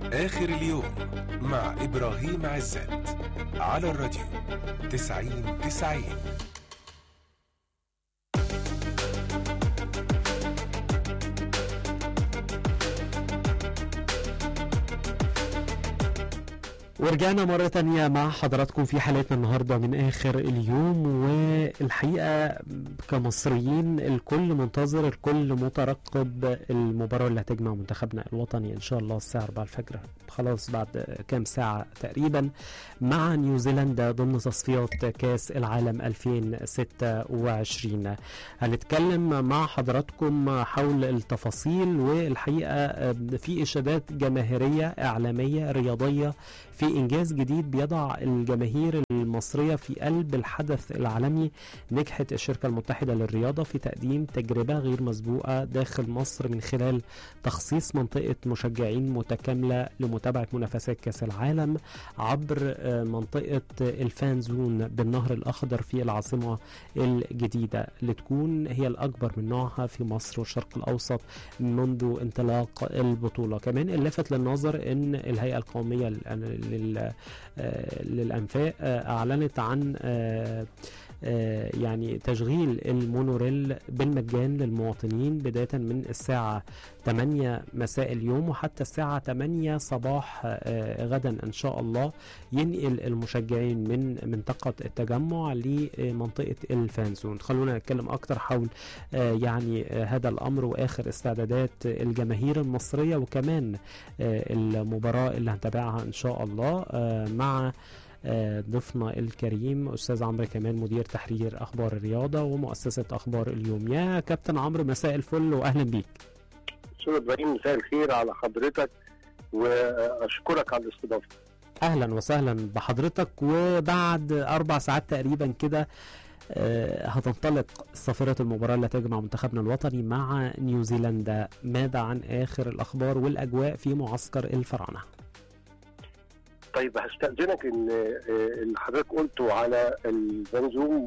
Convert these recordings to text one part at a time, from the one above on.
آخر اليوم مع إبراهيم عزت على الراديو تسعين تسعين ورجعنا مرة تانية مع حضراتكم في حلقتنا النهاردة من آخر اليوم والحقيقة كمصريين الكل منتظر الكل مترقب المباراة اللي هتجمع منتخبنا الوطني إن شاء الله الساعة 4 الفجر خلاص بعد كام ساعة تقريبا مع نيوزيلندا ضمن تصفيات كاس العالم 2026 هنتكلم مع حضراتكم حول التفاصيل والحقيقة في إشادات جماهيرية إعلامية رياضية في إنجاز جديد بيضع الجماهير المصرية في قلب الحدث العالمي نجحت الشركة المتحدة للرياضة في تقديم تجربة غير مسبوقة داخل مصر من خلال تخصيص منطقة مشجعين متكاملة لمتابعة منافسات كأس العالم عبر منطقة الفان زون بالنهر الأخضر في العاصمة الجديدة لتكون هي الأكبر من نوعها في مصر والشرق الأوسط منذ انطلاق البطولة كمان اللفت للنظر أن الهيئة القومية لل- آه، للأنفاق آه، أعلنت عن آه، آه، يعني تشغيل المونوريل بالمجان للمواطنين بداية من الساعة 8 مساء اليوم وحتى الساعة 8 صباح آه، غدا إن شاء الله ينقل المشجعين من منطقة التجمع لمنطقة الفانزون خلونا نتكلم أكتر حول آه، يعني آه، هذا الأمر وآخر استعدادات الجماهير المصرية وكمان آه، المباراة اللي هنتابعها إن شاء الله آه، مع آه، ضيفنا الكريم استاذ عمرو كمال مدير تحرير اخبار الرياضه ومؤسسه اخبار اليوم يا كابتن عمرو مساء الفل واهلا بيك استاذ ابراهيم مساء الخير على حضرتك واشكرك على الاستضافه اهلا وسهلا بحضرتك وبعد اربع ساعات تقريبا كده آه، هتنطلق صافرة المباراة اللي تجمع منتخبنا الوطني مع نيوزيلندا ماذا عن آخر الأخبار والأجواء في معسكر الفراعنة طيب هستاذنك ان آه، اللي حضرتك قلته على البنزوم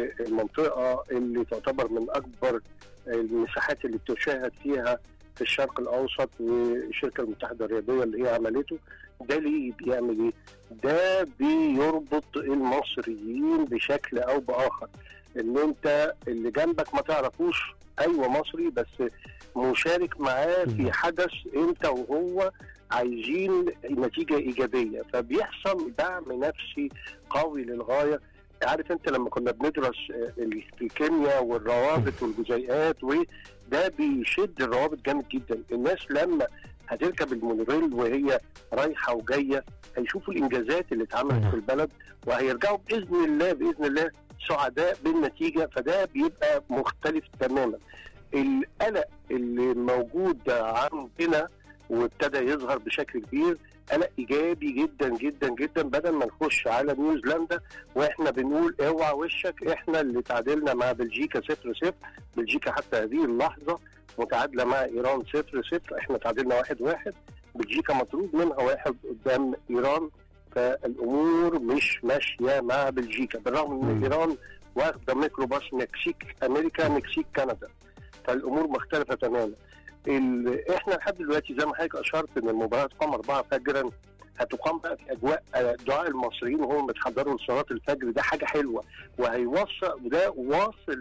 والمنطقه اللي تعتبر من اكبر المساحات اللي بتشاهد فيها في الشرق الاوسط والشركه المتحده الرياضيه اللي هي عملته ده ليه بيعمل ايه؟ ده بيربط المصريين بشكل او باخر ان انت اللي جنبك ما تعرفوش ايوه مصري بس مشارك معاه في حدث انت وهو عايزين نتيجه ايجابيه فبيحصل دعم نفسي قوي للغايه عارف انت لما كنا بندرس آه، الكيمياء والروابط والجزيئات وده بيشد الروابط جامد جدا الناس لما هتركب المونوريل وهي رايحه وجايه هيشوفوا الانجازات اللي اتعملت نعم. في البلد وهيرجعوا باذن الله باذن الله سعداء بالنتيجه فده بيبقى مختلف تماما القلق اللي موجود عندنا وابتدى يظهر بشكل كبير قلق ايجابي جدا جدا جدا بدل ما نخش على نيوزيلندا واحنا بنقول اوعى وشك احنا اللي تعادلنا مع بلجيكا 0 0 بلجيكا حتى هذه اللحظه متعادله مع ايران 0 0 احنا تعادلنا 1 1 بلجيكا مطرود منها واحد قدام ايران فالامور مش ماشيه مع بلجيكا بالرغم ان مم. ايران واخده ميكروباص مكسيك امريكا مكسيك كندا فالامور مختلفه تماما ال... احنا لحد دلوقتي زي ما حضرتك اشرت ان المباراه تقام 4 فجرا هتقام بقى في اجواء آه، دعاء المصريين وهم بيتحضروا لصلاه الفجر ده حاجه حلوه وهيوصل وده واصل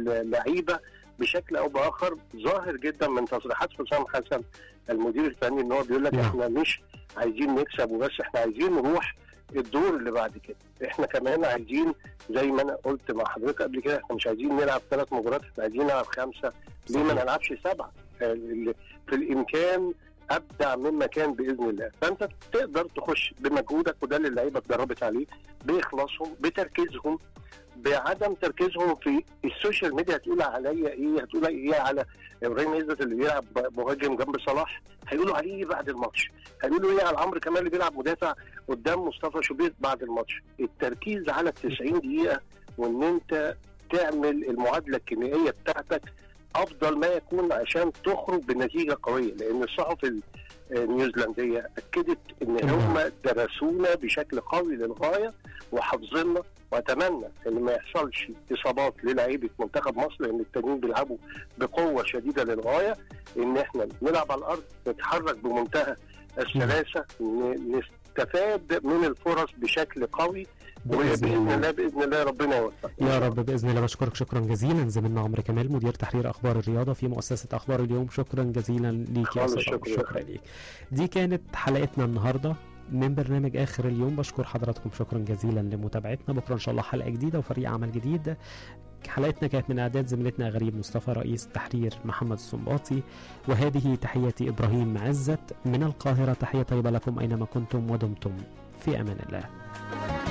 للعيبه بشكل او باخر ظاهر جدا من تصريحات حسام حسن المدير الفني ان هو بيقول لك نعم. احنا مش عايزين نكسب وبس احنا عايزين نروح الدور اللي بعد كده احنا كمان عايزين زي ما انا قلت مع حضرتك قبل كده احنا مش عايزين نلعب ثلاث مباريات احنا عايزين نلعب خمسه ليه ما صحيح. نلعبش سبعه آه، اللي في الامكان ابدع مما كان باذن الله فانت تقدر تخش بمجهودك وده اللي اللعيبه اتدربت عليه باخلاصهم بتركيزهم بعدم تركيزهم في السوشيال ميديا هتقول عليا ايه هتقول ايه على ابراهيم عزت اللي بيلعب مهاجم جنب صلاح هيقولوا عليه ايه بعد الماتش هيقولوا ايه على عمرو كمال اللي بيلعب مدافع قدام مصطفى شوبير بعد الماتش التركيز على ال 90 دقيقه وان انت تعمل المعادله الكيميائيه بتاعتك افضل ما يكون عشان تخرج بنتيجه قويه لان الصحف ال- النيوزيلنديه اكدت ان هم درسونا بشكل قوي للغايه وحافظيننا واتمنى ان ما يحصلش اصابات للاعيبه منتخب مصر لان التانيين بيلعبوا بقوه شديده للغايه ان احنا نلعب على الارض نتحرك بمنتهى السلاسه ن- نستفاد من الفرص بشكل قوي بإذن وباذن الله. الله باذن الله ربنا يوفق يا رب باذن الله بشكرك شكرا جزيلا زميلنا عمرو كمال مدير تحرير اخبار الرياضه في مؤسسه اخبار اليوم شكرا جزيلا ليك يا خالص استاذ عمرو. شكرا. شكرا ليك دي كانت حلقتنا النهارده من برنامج اخر اليوم بشكر حضراتكم شكرا جزيلا لمتابعتنا بكره ان شاء الله حلقه جديده وفريق عمل جديد حلقتنا كانت من اعداد زميلتنا غريب مصطفى رئيس التحرير محمد السنباطي وهذه تحيتي ابراهيم عزت من القاهره تحيه طيبه لكم اينما كنتم ودمتم في امان الله